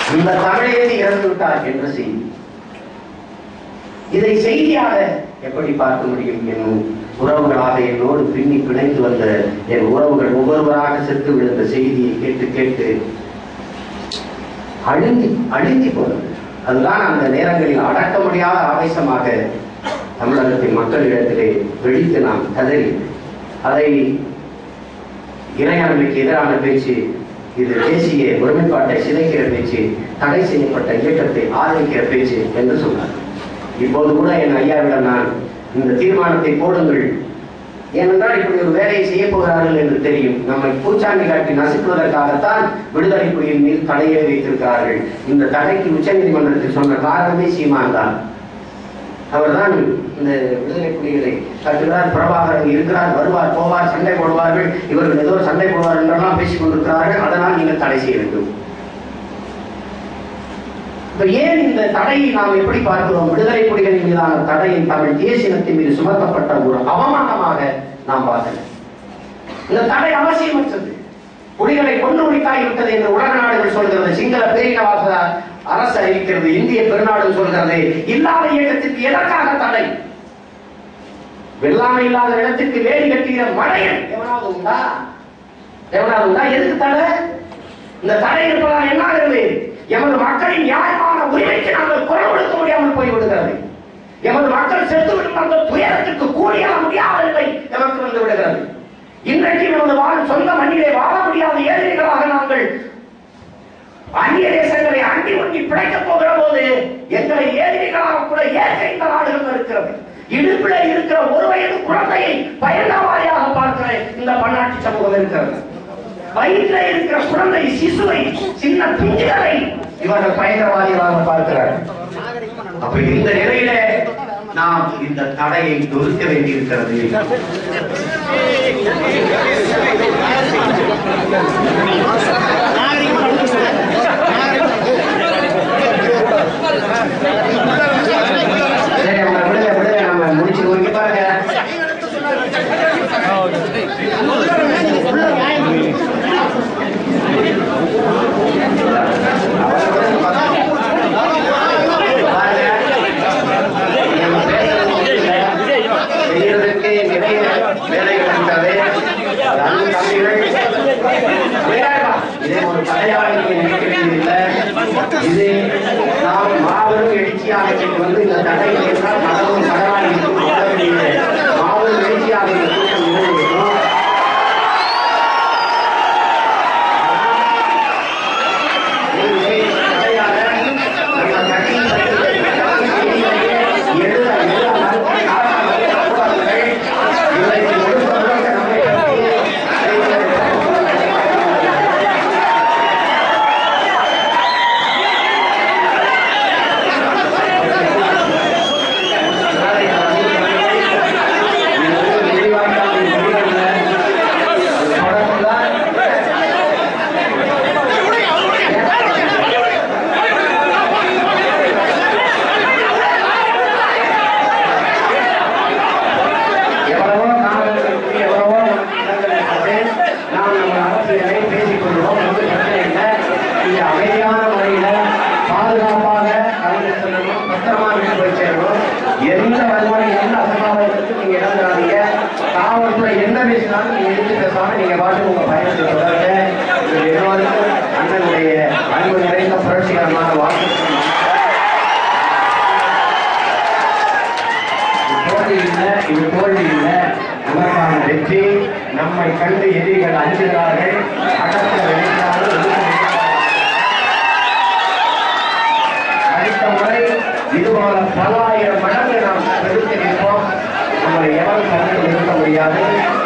இந்த தமிழேந்தி இறந்து விட்டார் என்ற செய்தி இதை செய்தியாக எப்படி பார்க்க முடியும் என்னும் உறவுகளாக என்னோடு பின்னி பிணைந்து வந்த என் உறவுகள் ஒவ்வொருவராக செத்து விழுந்த செய்தியை கேட்டு கேட்டு அழுந்தி அழுந்தி போனது அதுதான் அந்த நேரங்களில் அடக்க முடியாத ஆவேசமாக தமிழகத்தின் மக்களிடத்திலே வெடித்து நாம் கதறி அதை இறையாண்மைக்கு எதிரான பேச்சு இது தேசிய ஒருமைப்பாட்டை சிதைக்கிற பேச்சு தடை செய்யப்பட்ட இயக்கத்தை ஆதரிக்கிற பேச்சு என்று சொன்னார் இப்போது கூட என் ஐயாவிடம் நான் இந்த தீர்மானத்தை போடுங்கள் ஏனென்றால் இப்படி ஒரு வேலையை செய்ய போகிறார்கள் என்று தெரியும் நம்மை பூச்சாண்டி காட்டி நசுக்குவதற்காகத்தான் விடுதலை புலியின் மீது தடையை வைத்திருக்கிறார்கள் இந்த தடைக்கு உச்சநீதிமன்றத்தில் சொன்ன காரணமே சீமான் தான் அவர்தான் இந்த விடுதலை புலிகளை கட்டுகிறார் பிரபாகரன் இருக்கிறார் வருவார் போவார் சண்டை போடுவார்கள் இவர்கள் ஏதோ சண்டை போடுவார் என்றெல்லாம் பேசிக் கொண்டிருக்கிறார்கள் அதனால் நீங்கள் தடை செய்ய வேண்டும் இப்ப ஏன் இந்த தடையை நாம் எப்படி பார்க்கிறோம் விடுதலை புலிகளின் மீதான தடையை தமிழ் தேசியத்தின் மீது சுமத்தப்பட்ட ஒரு அவமானமாக நாம் பார்க்கல இந்த தடை அவசியமற்றது புலிகளை கொண்டு முடித்தாகிவிட்டது என்று உலக நாடுகள் சொல்கிறது சிங்கள பேரினவாச அரசு அறிவிக்கிறது இந்திய பெருநாடு சொல்கிறது இல்லாத இயக்கத்திற்கு எதற்காக தடை வெள்ளாமை இல்லாத இடத்திற்கு வேலி கட்டுகிற மழையன் எவனாவது உண்டா எவனாவது உண்டா எதுக்கு தடை இந்த தடை இருப்பதால் என்ன ஆகிறது எமது மக்களின் நியாயமான உரிமைக்கு நாங்கள் குரல் கொடுக்க முடியாமல் போய்விடுகிறது எமது மக்கள் செத்து விடும் அந்த துயரத்திற்கு கூடிய முடியாத நிலை எமக்கு வந்து விடுகிறது இன்றைக்கு நமது வாழ் சொந்த மண்ணிலே வாழ முடியாத ஏழைகளாக நாங்கள் அந்நிய தேசங்களை அண்டி ஒண்டி பிழைக்கப் போகிற போது எங்களை ஏழைகளாக கூட ஏற்க இந்த நாடுகள் இருக்கிறது இடுப்பில் இருக்கிற ஒரு வயது குழந்தையை பயங்கரவாதியாக பார்க்கிற இந்த பன்னாட்டு சமூகம் இருக்கிறது வயிற்றில் இருக்கிற குழந்தை சிசுவை சின்ன பிஞ்சுகளை இவர்கள் பயங்கரவாதிகளாக பார்க்கிறார்கள் அப்ப இந்த நிலையில நாம் இந்த தடையை நிறுத்த வேண்டியிருக்கிறது சரி அவங்க விடுங்க விடுங்க நம்ம முடிச்சு வைக்க பாருங்க செய்யறதுக்கு நிறைய வேலைகள் இருக்கிறது அன்பு தம்பிகள் இதே ஒரு கடையாளிக்கு நினைக்கிறதில்லை இது நாம் மாபெரும் எழுச்சியாக இன்றைக்கு வந்து இந்த தடை என்றால் கடவுள் கடவாளி மாபெரும் எழுச்சியாக இந்த கூட்டம் நிகழ்ந்திருக்கும் எவ்வளவோ காலங்களுக்கு எவ்வளவோ இடங்களுக்கு சென்று நாம் நம்ம அரசியலை பேசிக் கொள்கிறோம் ஒன்றும் பிரச்சனை இல்லை நீங்க அமைதியான முறையில பாதுகாப்பாக கலந்து செல்லணும் பத்திரமா வீட்டு போய் சேரணும் எந்த வருமானம் எந்த அசம்பாவிதத்துக்கும் நீங்க இடம் தராதீங்க காவல்துறை என்ன பேசினாலும் நீங்க எடுத்து பேசாம நீங்க பாட்டு உங்க பயணத்தை தொடர்ந்து இது எல்லோருக்கும் அண்ணனுடைய அன்பு நிறைந்த புரட்சிகரமான வாழ்க்கை தோல்வி இல்லை இது தோல்வி இல்லை நமக்கான வெற்றி நம்மை கண்டு எதிரிகள் அஞ்சுகிறார்கள் அடக்க நினைக்கிறார்கள் ஒதுக்க நினைக்கிறார்கள். அடுத்த முறை இதுபோல பல ஆயிரம் மடங்கு நாம் பெருத்து நிற்போம் நம்மளை எவரும் தடுத்து நிறுத்த முடியாது